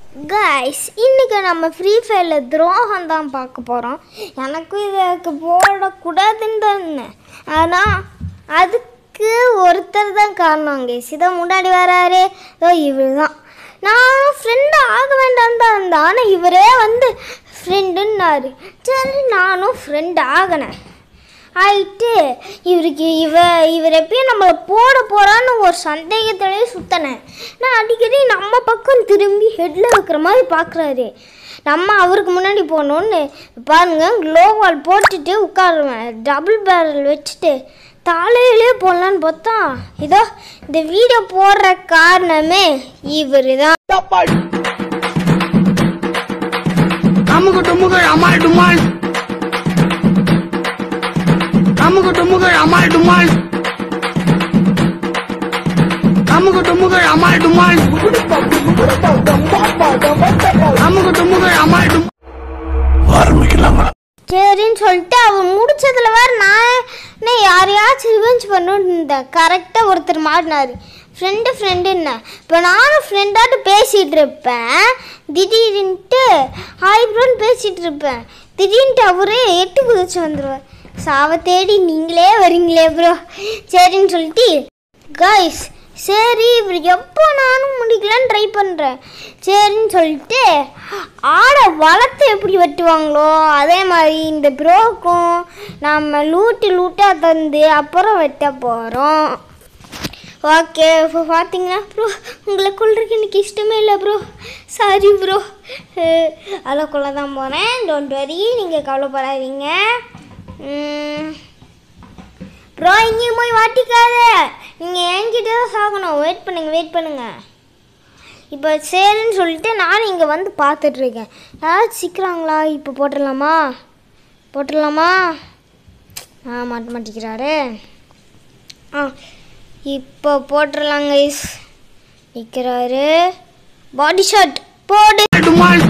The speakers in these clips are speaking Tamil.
கைஸ் இன்னைக்கு நம்ம ஃப்ரீ ஃபயரில் துரோகம் தான் பார்க்க போகிறோம் எனக்கும் இதுக்கு போடக்கூடாதுன்னு தான் இருந்தேன் ஆனால் அதுக்கு ஒருத்தர் தான் காரணம் கைஸ் இதை முன்னாடி வராரு இதோ இவர் தான் நான் ஃப்ரெண்டு ஆக வேண்டாம் தான் இருந்தேன் ஆனால் இவரே வந்து ஃப்ரெண்டுன்னாரு சரி நானும் ஃப்ரெண்டு ஆகினேன் ஆயிட்டு இவருக்கு இவ இவர் எப்பயும் நம்மளை போட போகிறான்னு ஒரு சந்தேகத்திலே சுற்றினேன் நான் அடிக்கடி நம்ம பக்கம் திரும்பி ஹெட்டில் வைக்கிற மாதிரி பார்க்குறாரு நம்ம அவருக்கு முன்னாடி போகணுன்னு பாருங்க க்ளோவால் போட்டுட்டு உட்காருவேன் டபுள் பேரல் வச்சுட்டு தலையிலே போடலான்னு பார்த்தா இதோ இந்த வீடியோ போடுற காரணமே இவர் தான் அமுகு டுமுகு அமால் டுமால் அமுகு டுமுகு அமால் டுமால் அமுகு டுமுகு அமால் டுமால் அமுகு டுமுகு அமால் டுமால் ஆரம்பிக்கலாமா சரின்னு சொல்லிட்டு அவன் முடிச்சதுல வேற நான் நான் யாரையாச்சும் ரிவெஞ்ச் பண்ணணும்னு இருந்தேன் கரெக்டாக ஒருத்தர் மாட்டினாரு ஃப்ரெண்டு ஃப்ரெண்டுன்னு இப்போ நானும் ஃப்ரெண்டாட்டு பேசிகிட்டு இருப்பேன் திடீர்னுட்டு ஹாய் ப்ரோன்னு பேசிகிட்டு இருப்பேன் திடீர்னுட்டு அவரே எட்டு குதிச்சு வந்துடுவார் சாவை தேடி நீங்களே வரீங்களே ப்ரோ சரின்னு சொல்லிட்டு கைஸ் சரி இவர் எப்போ நானும் முடிக்கலான்னு ட்ரை பண்ணுறேன் சரின்னு சொல்லிட்டு ஆடை வளர்த்து எப்படி வெட்டுவாங்களோ அதே மாதிரி இந்த ப்ரோக்கும் நம்ம லூட்டு லூட்டாக தந்து அப்புறம் வெட்ட போகிறோம் ஓகே இப்போ பார்த்தீங்கன்னா ப்ரோ உங்களை கொள்றதுக்கு எனக்கு இஷ்டமே இல்லை ப்ரோ சாரி ப்ரோ அதில் கொள்ள தான் போகிறேன் டோன்ட் வரி நீங்கள் கவலைப்படாதீங்க ம் ப்ரோ இங்கேயும் போய் மாட்டிக்காத நீங்கள் என்கிட்ட தான் சாகணும் வெயிட் பண்ணுங்க வெயிட் பண்ணுங்க இப்போ சரின்னு சொல்லிட்டு நானும் இங்கே வந்து பார்த்துட்ருக்கேன் யாராவது சிக்கிறாங்களா இப்போ போட்டுடலாமா போட்டுடலாமா ஆ மாட்ட மாட்டேங்கிறாரு ஆ இப்போ போட்டுடலாங்க இஸ் நிற்கிறாரு பாடி ஷாட் போடு டுமால்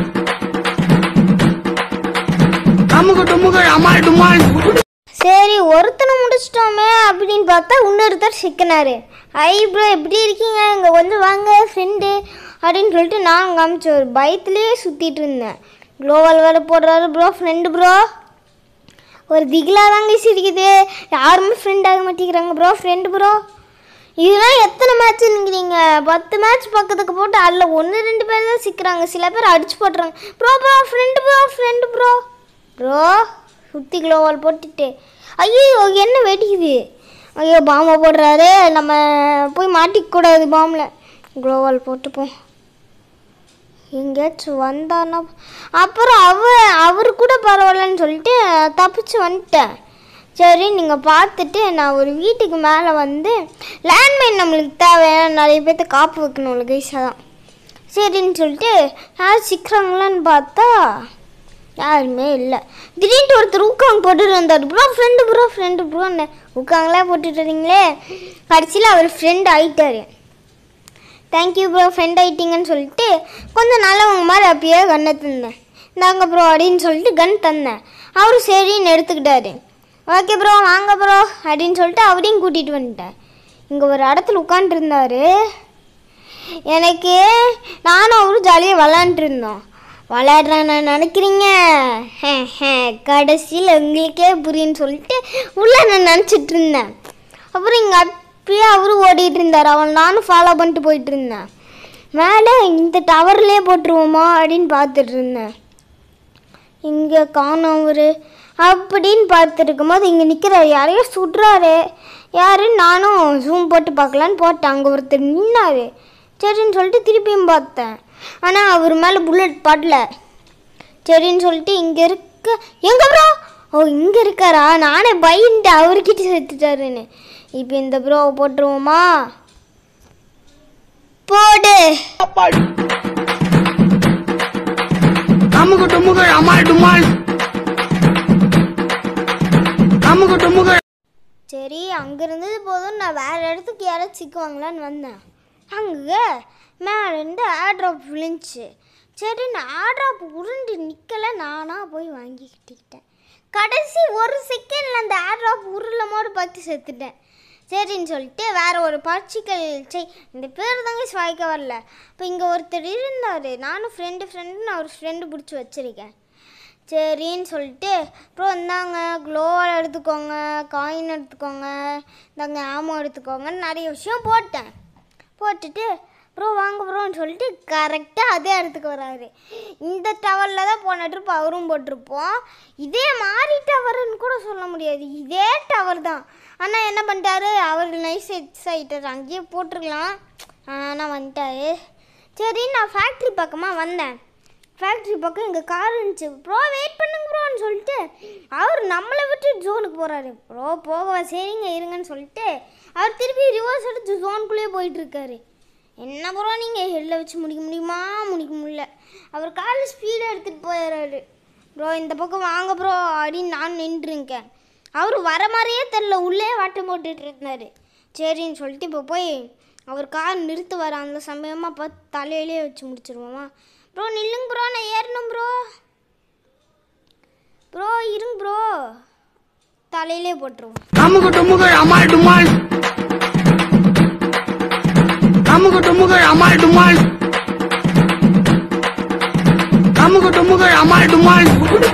அமுகு டுமுகு அமால் டுமால் சரி ஒருத்தனை முடிச்சிட்டோமே அப்படின்னு பார்த்தா இன்னொருத்தர் சிக்கினாரு ஐ ப்ரோ எப்படி இருக்கீங்க இங்கே கொஞ்சம் வாங்க ஃப்ரெண்டு அப்படின்னு சொல்லிட்டு நான் காமிச்ச ஒரு பயத்துலேயே சுற்றிட்டு இருந்தேன் க்ளோவல் வேறு போடுறாரு ப்ரோ ஃப்ரெண்டு ப்ரோ ஒரு திகிலாக தாங்க சிரிக்குது யாருமே ஃப்ரெண்ட் ஆக மாட்டேங்கிறாங்க ப்ரோ ஃப்ரெண்டு ப்ரோ இதெல்லாம் எத்தனை மேட்ச் நிற்கிறீங்க பத்து மேட்ச் பக்கத்துக்கு போட்டு அதில் ஒன்று ரெண்டு பேர் தான் சிக்கிறாங்க சில பேர் அடிச்சு போட்டுறாங்க bro bro friend bro friend bro bro சுற்றி க்ளோவால் போட்டுட்டு ஐயோ என்ன வெடிக்குது ஐயோ பாம்பை போடுறாரு நம்ம போய் மாட்டிக்கூடாது பாம்பில் க்ளோவால் போட்டுப்போம் எங்கேயாச்சும் வந்தான்னா அப்புறம் அவ அவர் கூட பரவாயில்லன்னு சொல்லிட்டு தப்பிச்சு வந்துட்டேன் சரி நீங்கள் பார்த்துட்டு நான் ஒரு வீட்டுக்கு மேலே வந்து லேண்ட்மைன் நம்மளுக்கு தேவை நிறைய பேர்த்த காப்பு வைக்கணும் கைஸாக தான் சரின்னு சொல்லிட்டு யார் சிக்கிறாங்களான்னு பார்த்தா யாருமே இல்லை திடீர்னு ஒருத்தர் ஊக்காங்க போட்டுட்டு வந்தார் ப்ரோ ஃப்ரெண்டு ப்ரோ ஃப்ரெண்டு ப்ரோன்னு ஊக்காங்களே போட்டுட்டு இருந்தீங்களே கடைசியில் அவர் ஃப்ரெண்ட் ஆயிட்டாரு தேங்க்யூ ப்ரோ ஃப்ரெண்ட் ஆயிட்டீங்கன்னு சொல்லிட்டு கொஞ்சம் நல்லவங்க மாதிரி அப்பயே கண்ணை தந்தேன் இந்தாங்க ப்ரோ அப்படின்னு சொல்லிட்டு கன் தந்தேன் அவரும் சரின்னு எடுத்துக்கிட்டாரு ஓகே ப்ரோ வாங்க ப்ரோ அப்படின்னு சொல்லிட்டு அவரையும் கூட்டிகிட்டு வந்துட்டேன் இங்கே ஒரு இடத்துல உட்காந்துருந்தாரு எனக்கு நானும் அவரும் ஜாலியாக விளாண்டுட்டு இருந்தோம் விளையாடுறேன் நான் நினைக்கிறீங்க கடைசியில் உங்களுக்கே புரியுன்னு சொல்லிட்டு உள்ளே நான் நினச்சிட்டு இருந்தேன் அப்புறம் இங்கே அப்படியே அவரும் ஓடிட்டு இருந்தார் அவன் நானும் ஃபாலோ பண்ணிட்டு போயிட்டு இருந்தேன் மேலே இந்த டவர்லேயே போட்டுருவோமா அப்படின்னு பார்த்துட்டு இருந்தேன் இங்கே காணோம் அவரு அப்படின்னு பார்த்துட்டு இருக்கும்போது இங்கே நிற்கிறாரு யாரையோ சுடுறாரு யாரு நானும் ஜூம் போட்டு பார்க்கலான்னு போட்டேன் அங்கே ஒருத்தர் நின்னாரு சரின்னு சொல்லிட்டு திருப்பியும் பார்த்தேன் ஆனால் அவர் மேலே புல்லட் படல சரின்னு சொல்லிட்டு இங்கே இருக்க எங்க ப்ரோ ஓ இங்கே இருக்காரா நானே பயந்துட்டு அவர்கிட்ட செத்துட்டாருன்னு இப்போ இந்த ப்ரோவை போட்டுருவோமா போடு அமுகு டுமுகு அமால் டுமால் அமுகு டுமுகு சரி அங்கே இருந்தது போதும் நான் வேறு இடத்துக்கு யாராச்சும் சிக்குவாங்களான்னு வந்தேன் அங்கே மேலேருந்து ஆட்ராப் விழுந்துச்சு சரி நான் ஆட்ராப் உருண்டு நிற்கலை நானாக போய் வாங்கிக்கிட்டுக்கிட்டேன் கடைசி ஒரு செகண்டில் அந்த ஆட்ராப் உருளமோடு பார்த்து செத்துட்டேன் சரின்னு சொல்லிட்டு வேற ஒரு பார்ட்டிக்கல் சே இந்த பேர் தாங்க வாய்க்க வரல இப்போ இங்கே ஒருத்தர் இருந்தார் நானும் ஃப்ரெண்டு ஃப்ரெண்டுன்னு அவர் ஃப்ரெண்டு பிடிச்சி வச்சுருக்கேன் சரின்னு சொல்லிட்டு அப்புறம் இந்தாங்க க்ளோவால் எடுத்துக்கோங்க காயின் எடுத்துக்கோங்க இந்தாங்க ஆமோ எடுத்துக்கோங்கன்னு நிறைய விஷயம் போட்டேன் போட்டுட்டு ப்ரோ வாங்க ப்ரோன்னு சொல்லிட்டு கரெக்டாக அதே இடத்துக்கு வராரு இந்த டவரில் தான் போன ட்ரிப் அவரும் போட்டிருப்போம் இதே மாறி டவர்னு கூட சொல்ல முடியாது இதே டவர் தான் ஆனால் என்ன பண்ணிட்டாரு அவர் நைஸ் எக்ஸ் ஆகிட்டார் அங்கேயே போட்டிருக்கலாம் ஆனால் வந்துட்டாரு சரி நான் ஃபேக்ட்ரி பக்கமாக வந்தேன் ஃபேக்ட்ரி பக்கம் எங்கள் கார் இருந்துச்சு ப்ரோ வெயிட் பண்ணுங்க ப்ரோன்னு சொல்லிட்டு அவர் நம்மளை விட்டு ஜோனுக்கு போகிறாரு ப்ரோ போகவா சரிங்க இருங்கன்னு சொல்லிட்டு அவர் திருப்பி ரிவர்ஸ் எடுத்து ஜோனுக்குள்ளேயே போயிட்டு இருக்காரு என்ன ப்ரோ நீங்கள் ஹெல்லில் வச்சு முடிக்க முடியுமா முடிக்க முடியல அவர் காரில் ஸ்பீடாக எடுத்துகிட்டு போயிடுறாரு ப்ரோ இந்த பக்கம் வாங்க ப்ரோ அப்படின்னு நான் நின்றுருக்கேன் அவர் வர மாதிரியே தெரில உள்ளே வாட்டம் போட்டுட்டு இருந்தார் சரின்னு சொல்லிட்டு இப்போ போய் அவர் கார் நிறுத்து வர அந்த சமயமாக பார்த்து தலையிலே வச்சு முடிச்சிருவோமா ப்ரோ நில்லுங்க ப்ரோ நான் ஏறணும் ப்ரோ ப்ரோ இருங்க ப்ரோ தலையிலே போட்டுருவோம் அமுகு டுமுகு அமால் டுமால் அமுகு டுமுகு அமால் டுமால் அமுகு டுமுகு அமால் டுமால்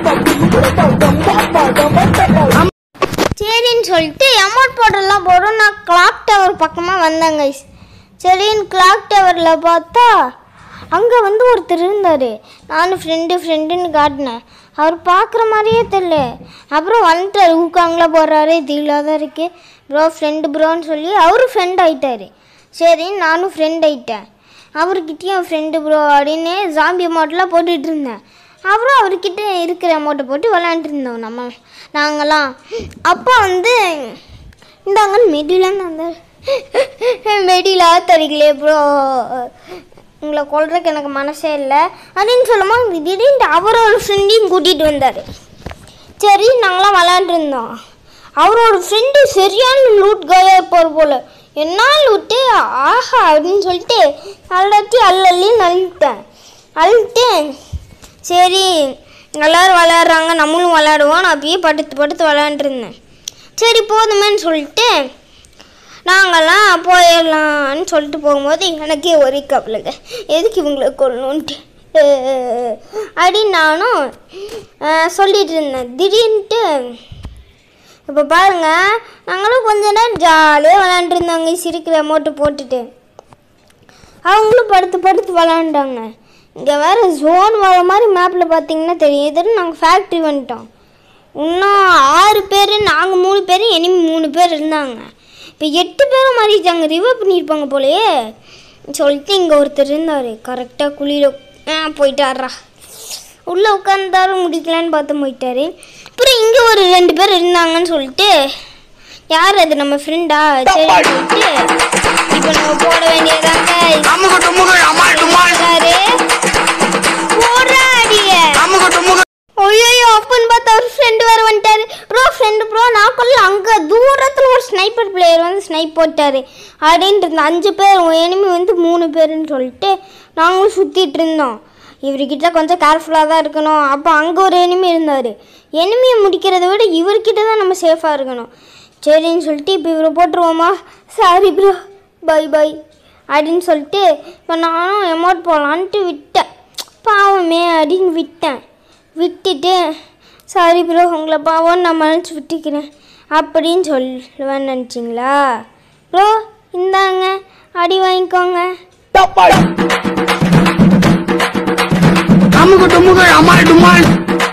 சரின்னு சொல்லிட்டு அமௌண்ட் போட்டெல்லாம் போடும் நான் கிளாக் டவர் பக்கமாக வந்தேன் கைஸ் சரின்னு கிளாக் டவரில் பார்த்தா அங்கே வந்து ஒருத்தர் இருந்தார் நானும் ஃப்ரெண்டு ஃப்ரெண்டுன்னு காட்டினேன் அவர் பார்க்குற மாதிரியே தெரியல அப்புறம் வந்துட்டார் ஊக்காங்களா போடுறாரு இது இல்லாத இருக்கு ப்ரோ ஃப்ரெண்டு ப்ரோன்னு சொல்லி அவரும் ஃப்ரெண்ட் ஆயிட்டாரு சரின்னு நானும் ஃப்ரெண்ட் ஆயிட்டேன் அவர்கிட்டயும் ஃப்ரெண்டு ப்ரோ அப்படின்னு ஜாம்பி அமௌண்ட்லாம் போட்டுட்டு இருந்தேன் அப்புறம் அவர்கிட்ட இருக்கிற அமௌண்ட்டை போட்டு விளாண்டுட்டு இருந்தோம் நம்ம நாங்களாம் அப்போ வந்து இந்தாங்கன்னு மெடிலாம் தந்தார் மெடிலா தரீங்களே ப்ரோ உங்களை கொல்றதுக்கு எனக்கு மனசே இல்லை அப்படின்னு சொல்லும்போது திடீர்னு அவரோட ஃப்ரெண்டையும் கூட்டிகிட்டு வந்தார் சரி நாங்களாம் விளாண்டுருந்தோம் அவரோட ஃப்ரெண்டு சரியான லூட் காயாக இருப்பார் போல் என்ன லூட்டு ஆஹா அப்படின்னு சொல்லிட்டு எல்லாத்தையும் அள்ளி அழுத்தேன் அழுத்து சரி எல்லோரும் விளையாடுறாங்க நம்மளும் விளையாடுவோம் நான் அப்படியே படுத்து படுத்து விளையாண்டுருந்தேன் சரி போதுமேன்னு சொல்லிட்டு நாங்கள்லாம் போயிடலான்னு சொல்லிட்டு போகும்போது எனக்கே ஒரே கவலைங்க எதுக்கு இவங்களை கொள்ளணுன்ட்டு அப்படின்னு நானும் அஹ், சொல்லிட்டு இருந்தேன் திடீர்னுட்டு இப்போ பாருங்க நாங்களும் கொஞ்ச நேரம் ஜாலியாக விளாண்டுருந்தாங்க சிரிக்கிற அமௌண்ட்டு போட்டுட்டு அவங்களும் படுத்து படுத்து விளாண்டாங்க இங்கே வேறு ஜோன் வர மாதிரி மேப்பில் பார்த்தீங்கன்னா தெரியும் இது நாங்கள் ஃபேக்ட்ரி வந்துட்டோம் இன்னும் ஆறு பேர் நாங்கள் மூணு பேர் இனிமே மூணு பேர் இருந்தாங்க இப்போ எட்டு பேரும் மாறிட்டாங்க ரிவர் பண்ணியிருப்பாங்க போலயே சொல்லிட்டு இங்கே ஒருத்தர் இருந்தார் கரெக்டாக குளியில் ஆ போயிட்டாரா உள்ளே உட்காந்தாரு முடிக்கலான்னு பார்த்து போயிட்டாரு அப்புறம் இங்கே ஒரு ரெண்டு பேர் இருந்தாங்கன்னு சொல்லிட்டு யார் அது நம்ம ஃப்ரெண்டா சரி சொல்லிட்டு இப்போ நம்ம போட வேண்டியதாங்க அமுகு டுமுகு அமால் டுமால் போராடிய அமுகு டுமுகு ஐயோ அப்பன்னு பார்த்து அவர் ஃப்ரெண்டு வேறு வந்துட்டாரு ப்ரோ ஃப்ரெண்டு ப்ரோ நான் கொள்ள அங்கே தூரத்தில் ஒரு ஸ்னைப்பர் பிளேயர் வந்து ஸ்னைப் போட்டாரு அப்படின்ட்டு இருந்த அஞ்சு பேர் எனிமி வந்து மூணு பேருன்னு சொல்லிட்டு நாங்களும் சுற்றிட்டு இருந்தோம் இவர்கிட்ட கொஞ்சம் கேர்ஃபுல்லாக தான் இருக்கணும் அப்போ அங்கே ஒரு எனிமி இருந்தார் எனிமியை முடிக்கிறத விட இவர்கிட்ட தான் நம்ம சேஃபாக இருக்கணும் சரின்னு சொல்லிட்டு இப்போ இவரை போட்டுருவோமா சாரி ப்ரோ பை பை அப்படின்னு சொல்லிட்டு இப்போ நானும் எமௌண்ட் போகலான்ட்டு விட்டேன் பாவமே அப்படின்னு விட்டேன் விட்டுட்டு சாரி ப்ரோ உங்களை பாவம் நான் மன்னிச்சு விட்டுக்கிறேன் அப்படின்னு சொல்லுவேன்னு நினச்சிங்களா ப்ரோ இந்தாங்க அடி வாங்கிக்கோங்க அமுகு டுமுகு அமால் டுமால்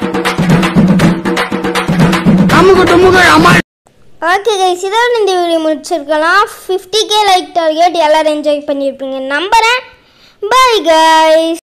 அமுகு டுமுகு அமால் ஓகே கைஸ் இதோட இந்த வீடியோ முடிச்சிருக்கலாம் ஃபிஃப்டி கே லைக் டார்கெட் எல்லோரும் என்ஜாய் பண்ணியிருப்பீங்க நம்புகிறேன் பை கைஸ்